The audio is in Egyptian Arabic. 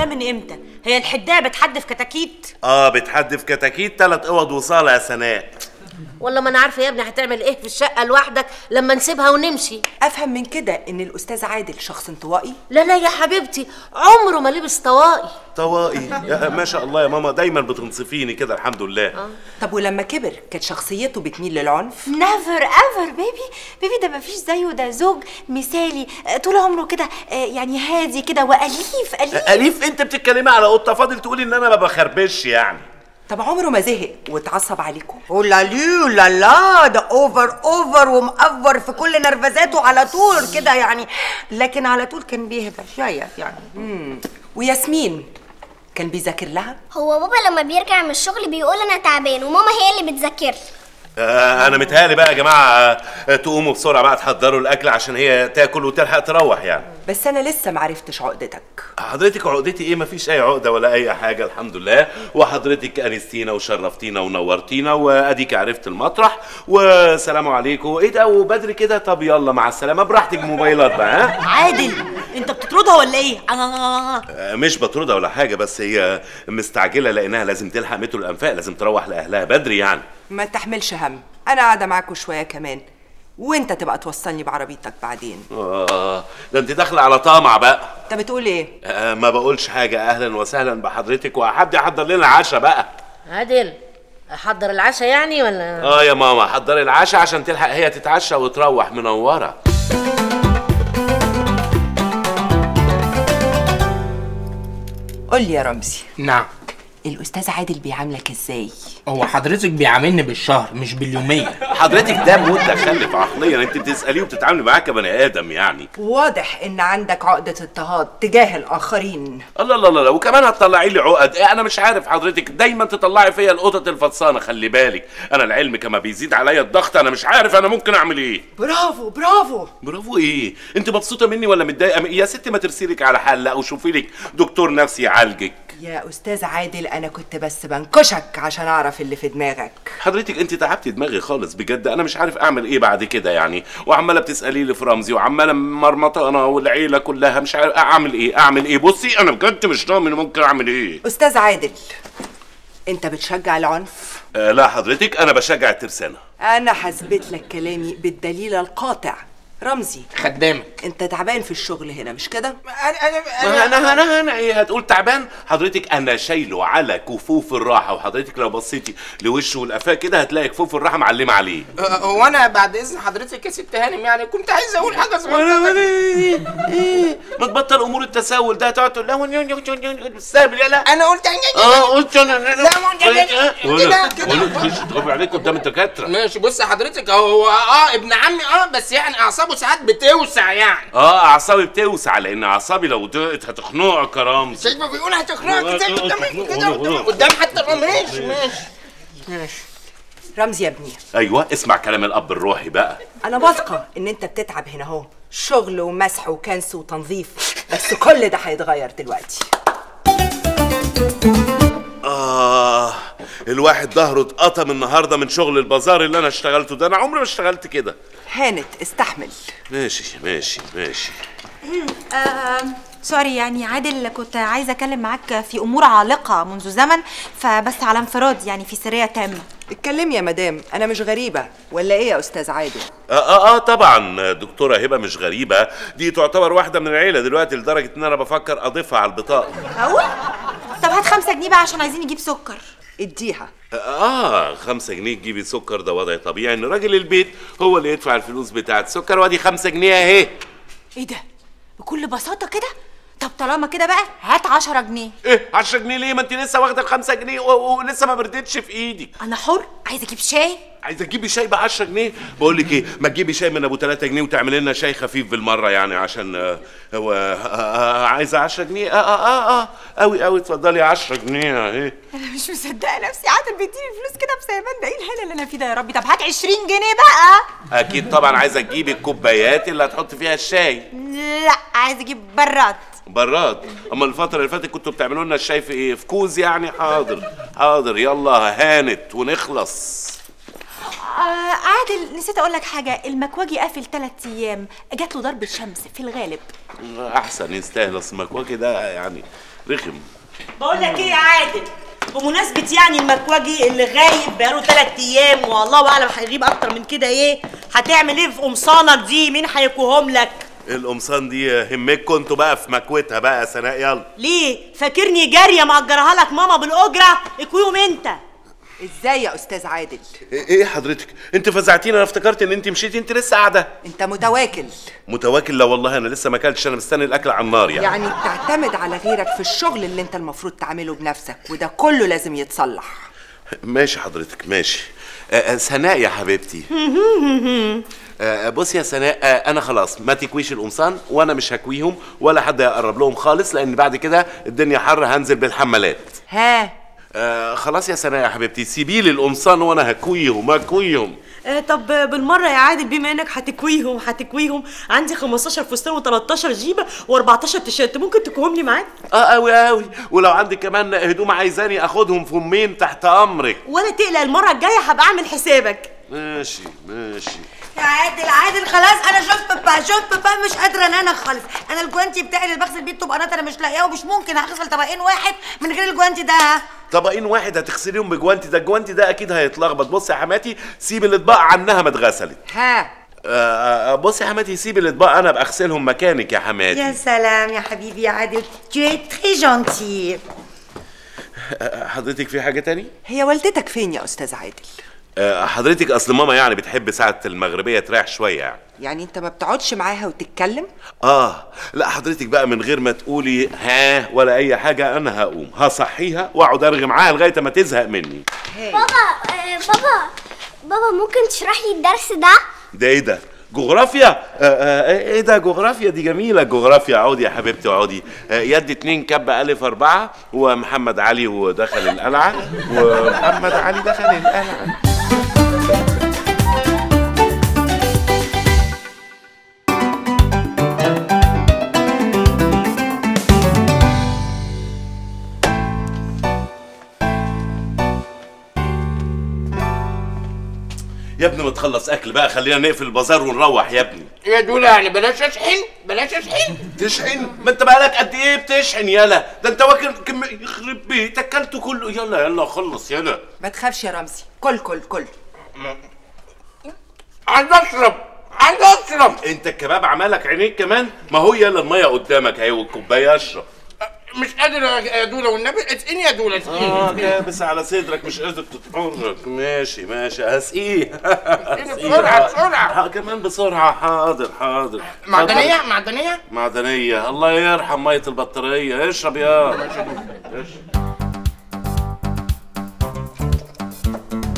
ده من امتى هي الحدايه بتحدف كتاكيت اه بتحدف كتاكيت ثلاث اوض وصاله يا سناء والله ما انا عارفه يا ابني هتعمل ايه في الشقه لوحدك لما نسيبها ونمشي افهم من كده ان الاستاذ عادل شخص انطوائي لا لا يا حبيبتي عمره ما لبس طواقي طوائي يا ما شاء الله يا ماما دايما بتنصفيني كده الحمد لله طب ولما كبر كانت شخصيته بتميل للعنف نيفر ايفر بيبي بيبي ده مفيش زيه ده زوج مثالي آه، طول عمره كده آه، يعني هادي كده واليف اليف اليف انت بتتكلمي على قطه فاضل تقولي ان انا ما بخربش يعني طب عمره ما زهق واتعصب عليكم ولا لي لا لا ده اوفر اوفر ومأفر في كل نرفزاته على طول كده يعني لكن على طول كان بيهدى شويه يعني وياسمين كان بيذاكر لها هو بابا لما بيرجع من الشغل بيقول انا تعبان وماما هي اللي بتذاكر آه انا متهيألي بقى يا جماعه آه تقوموا بسرعه بقى تحضروا الاكل عشان هي تاكل وتلحق تروح يعني بس انا لسه معرفتش عقدتك حضرتك عقدتي ايه مفيش اي عقده ولا اي حاجه الحمد لله وحضرتك انستينا وشرفتينا ونورتينا واديك عرفت المطرح وسلام عليكم ايه ده وبدري كده طب يلا مع السلامه براحتك موبايلات بقى ها عادل انت بتطردها ولا ايه آه. آه، مش بطردها ولا حاجه بس هي مستعجله لانها لازم تلحق مترو الانفاق لازم تروح لاهلها بدري يعني ما تحملش هم انا قاعده معاكوا شويه كمان وانت تبقى توصلني بعربيتك بعدين اه ده انت داخله على طمع بقى انت بتقول ايه آه ما بقولش حاجه اهلا وسهلا بحضرتك وحد يحضر لنا العشاء بقى عادل احضر العشاء يعني ولا اه يا ماما حضري العشاء عشان تلحق هي تتعشى وتروح منوره قول لي يا رمزي نعم الاستاذ عادل بيعاملك ازاي هو حضرتك بيعاملني بالشهر مش باليومية حضرتك ده متخلف عقليا انت بتساليه وبتتعاملي معاه كبني ادم يعني واضح ان عندك عقده اضطهاد تجاه الاخرين الله الله الله وكمان هتطلعي لي عقد إيه انا مش عارف حضرتك دايما تطلعي فيا القطط الفطسانه خلي بالك انا العلم كما بيزيد عليا الضغط انا مش عارف انا ممكن اعمل ايه برافو برافو برافو ايه انت مبسوطه مني ولا متضايقه يا ستي ما ترسيلك على حل لا وشوفي لك دكتور نفسي يعالجك يا استاذ عادل انا كنت بس بنكشك عشان اعرف اللي في دماغك حضرتك انت تعبتي دماغي خالص بجد انا مش عارف اعمل ايه بعد كده يعني وعماله بتسالي لي في رمزي وعماله مرمطه انا والعيله كلها مش عارف اعمل ايه اعمل ايه بصي انا بجد مش ضامن ممكن اعمل ايه استاذ عادل انت بتشجع العنف آه لا حضرتك انا بشجع الترسانه انا هثبت لك كلامي بالدليل القاطع رمزي خدامك انت تعبان في الشغل هنا مش كده ما انا انا انا ايه هتقول تعبان حضرتك انا شايله على كفوف الراحه وحضرتك لو بصيتي لوشه والقفاه كده هتلاقي كفوف الراحه معلمه عليه هو انا بعد اذن حضرتك يا ست هانم يعني كنت عايز اقول حاجه وانا صغيره وانا ايه ايه ما تبطل امور التساؤل ده تقعد تقول لا بالسهل يلا انا قلت اه قلت انا لا، ما- كده- كده. مش تغبي عليك قدام الدكاتره ماشي بص حضرتك هو هو اه ابن عمي اه بس يعني اعصابه ساعات بتوسع يعني اه اعصابي بتوسع لان اعصابي لو ضاقت هتخنقك يا رمز شايفه بيقول هتخنقك كده قدام كده قدام قدام حتى ماشي ماشي ماشي رمزي يا ابني ايوه اسمع كلام الاب الروحي بقى انا واثقه ان انت بتتعب هنا اهو شغل ومسح وكنس وتنظيف بس كل ده هيتغير دلوقتي آه الواحد ظهره اتقطم النهارده من شغل البازار اللي انا اشتغلته ده انا عمري ما اشتغلت كده هانت استحمل ماشي ماشي ماشي آه سوري يعني عادل كنت عايزه اتكلم معاك في امور عالقه منذ زمن فبس على انفراد يعني في سريه تامه اتكلمي يا مدام انا مش غريبه ولا ايه يا استاذ عادل آه, اه اه طبعا دكتوره هبه مش غريبه دي تعتبر واحده من العيله دلوقتي لدرجه ان انا بفكر اضيفها على البطاقه اقول طب هات خمسة جنيه بقى عشان عايزين نجيب سكر اديها اه خمسة جنيه تجيبي سكر ده وضع طبيعي ان راجل البيت هو اللي يدفع الفلوس بتاعه السكر وادي خمسة جنيه اهي ايه ده بكل بساطه كده طب طالما كده بقى هات عشرة جنيه ايه 10 جنيه ليه ما انت لسه واخده الخمسة جنيه و- ولسه ما بردتش في ايدك انا حر عايزه اجيب شاي عايزه تجيبي شاي ب 10 جنيه بقول لك ايه ما تجيبي شاي من ابو 3 جنيه وتعملي لنا شاي خفيف بالمره يعني عشان آه، هو آه، آه، عايزه 10 جنيه اه اه اه اه قوي قوي اتفضلي 10 جنيه اهي انا مش مصدقه نفسي عادل بيديني الفلوس كده بسيبان ده ايه الهنا اللي انا فيه ده يا ربي طب هات 20 جنيه بقى اكيد طبعا عايزه تجيبي الكوبايات اللي هتحط فيها الشاي لا عايزه اجيب براد براد اما الفتره اللي فاتت كنتوا بتعملوا لنا الشاي في ايه في كوز يعني حاضر حاضر يلا هانت ونخلص آه عادل نسيت اقول لك حاجه المكواجي قافل ثلاث ايام جات له ضربه شمس في الغالب احسن يستاهل اصل مكواكي ده يعني رخم بقول لك ايه يا عادل بمناسبة يعني المكواجي اللي غايب بقاله ثلاث ايام والله اعلم هيغيب اكتر من كده ايه هتعمل ايه في قمصانك دي مين هيكوهم لك القمصان دي همكوا انتوا بقى في مكوتها بقى يا سناء يلا ليه فاكرني جارية مأجرها لك ماما بالأجرة اكويهم انت ازاي يا استاذ عادل ايه إيه حضرتك انت فزعتيني انا افتكرت ان انت مشيتي انت لسه قاعده انت متواكل متواكل لا والله انا لسه ما اكلتش انا مستني الاكل على النار يعني, يعني بتعتمد على غيرك في الشغل اللي انت المفروض تعمله بنفسك وده كله لازم يتصلح ماشي حضرتك ماشي آه، آه، سناء يا حبيبتي آه، بصي يا سناء آه، انا خلاص ما تكويش القمصان وانا مش هكويهم ولا حد هيقرب لهم خالص لان بعد كده الدنيا حر هنزل بالحمالات ها آه خلاص يا سناء يا حبيبتي سيبي لي القمصان وانا هكويهم هكويهم آه طب بالمرة يا عادل بما انك هتكويهم هتكويهم عندي 15 فستان و13 جيبة و14 تيشيرت ممكن تكوهم لي معاك اه قوي قوي ولو عندك كمان هدوم عايزاني اخدهم في امين تحت امرك ولا تقلق المرة الجاية هبقى اعمل حسابك ماشي ماشي يا عادل عادل خلاص انا شفت بقى شفت بقى مش قادره انام خالص انا الجوانتي بتاعي اللي بغسل بيه الطبقات انا مش لاقياه ومش ممكن هغسل طبقين واحد من غير الجوانتي ده ها طبقين واحد هتغسليهم بجوانتي ده الجوانتي ده اكيد هيتلخبط بص يا حماتي سيب الاطباق عنها ما اتغسلت ها آه، آه، بص يا حماتي سيب الاطباق انا ابقى اغسلهم مكانك يا يا حماتي سلام يا حبيبي يا عادل tu es très gentil آه، حضرتك في حاجه تاني هي والدتك فين يا استاذ عادل آه، حضرتك اصل ماما يعني بتحب ساعه المغربيه تريح شويه يعني يعني انت ما بتقعدش معاها وتتكلم اه لا حضرتك بقى من غير ما تقولي ها ولا اي حاجه انا هقوم هصحيها واقعد ارغي معاها لغايه ما تزهق مني بابا آه بابا بابا ممكن تشرح لي الدرس ده ده ايه ده جغرافيا آه آه ايه ده جغرافيا دي جميله جغرافيا اقعدي يا حبيبتي اقعدي آه يد اتنين كب الف اربعه ومحمد علي ودخل القلعه ومحمد علي دخل القلعه يا ابني ما تخلص اكل بقى خلينا نقفل البازار ونروح يا ابني يا دولة يعني بلاش اشحن بلاش اشحن تشحن ما انت بقالك قد ايه بتشحن يلا ده انت واكل كم يخرب بيتك اكلته كله يلا يلا خلص يلا ما تخافش يا رمزي كل كل كل عايز اشرب عايز اشرب انت الكباب عملك عينيك كمان ما هو يلا الميه قدامك اهي والكوبايه اشرب مش قادر يا يا دولة والنبي اسقيني يا دولة اه اسقيني كابس على صدرك مش قادر تتحرك ماشي ماشي هسقيه بسرعة بسرعة ها كمان بسرعه حاضر حاضر معدنية معدنية معدنيه الله يرحم ميه البطاريه اشرب يا اشرب